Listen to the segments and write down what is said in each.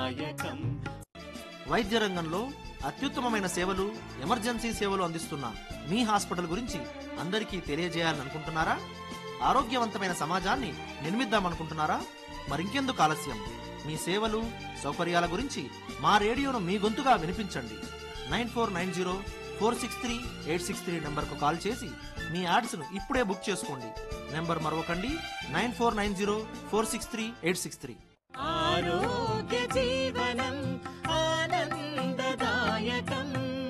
ఆనందదాయకం వైద్య రంగంలో అత్యుత్తమమైన సేవలు ఎమర్జెన్సీ సేవలు అందిస్తున్న మీ హాస్పిటల్ గురించి అందరికీ తెలియజేయాలనుకుంటున్నారా ఆరోగ్యవంతమైన సమాజాన్ని నిర్మిద్దామనుకుంటున్నారా మరింకెందుకు ఆలస్యం మీ సేవలు సౌకర్యాల గురించి మా రేడియోను మీ గొంతుగా వినిపించండి nine four nine zero four six three eight six three నెంబర్కు కాల్ చేసి మీ యాడ్స్ను ఇప్పుడే బుక్ చేసుకోండి నెంబర్ మరొకండి nine four nine zero four six three eight six three ఆరోగ్య జీవనం ఆనందదాయకం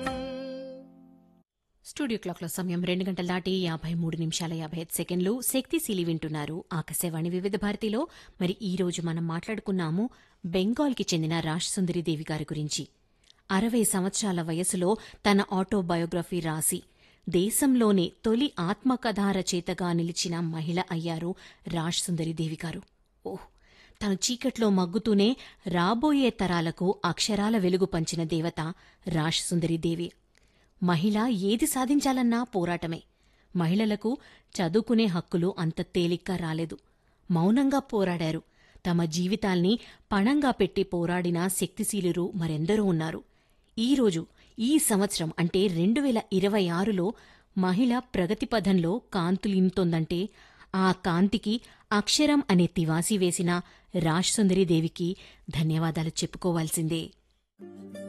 స్టూడియో క్లాక్లో సమయం రెండు గంటల దాటి యాభై మూడు నిమిషాల యాభై ఐదు సెకండ్లు శక్తిశీలి వింటున్నారు ఆకాశవాణి వివిధ భారతిలో మరి ఈ రోజు మనం మాట్లాడుకున్నాము బెంగాల్కి చెందిన రాజసుందరి దేవి గారి గురించి అరవై సంవత్సరాల వయసులో తన ఆటోబయోగ్రఫీ రాసి దేశంలోనే తొలి ఆత్మకథా రచయితగా నిలిచిన మహిళ అయ్యారు రాజసుందరి దేవి గారు ఓహ్ తను చీకట్లో మగ్గుతూనే రాబోయే తరాలకు అక్షరాల వెలుగు పంచిన దేవత రాజసుందరి దేవి మహిళ ఏది సాధించాలన్నా పోరాటమే మహిళలకు చదువుకునే హక్కులు అంత తేలిగ్గా రాలేదు మౌనంగా పోరాడారు తమ జీవితాల్ని పణంగా పెట్టి పోరాడిన శక్తిశీలురు మరెందరో ఉన్నారు ఈరోజు ఈ సంవత్సరం అంటే రెండు వేల ఇరవై ఆరులో మహిళ ప్రగతిపథంలో కాంతులింతోందంటే ఆ కాంతికి అక్షరం అనే తివాసి వేసిన రాజ్సుందరి దేవికి ధన్యవాదాలు చెప్పుకోవాల్సిందే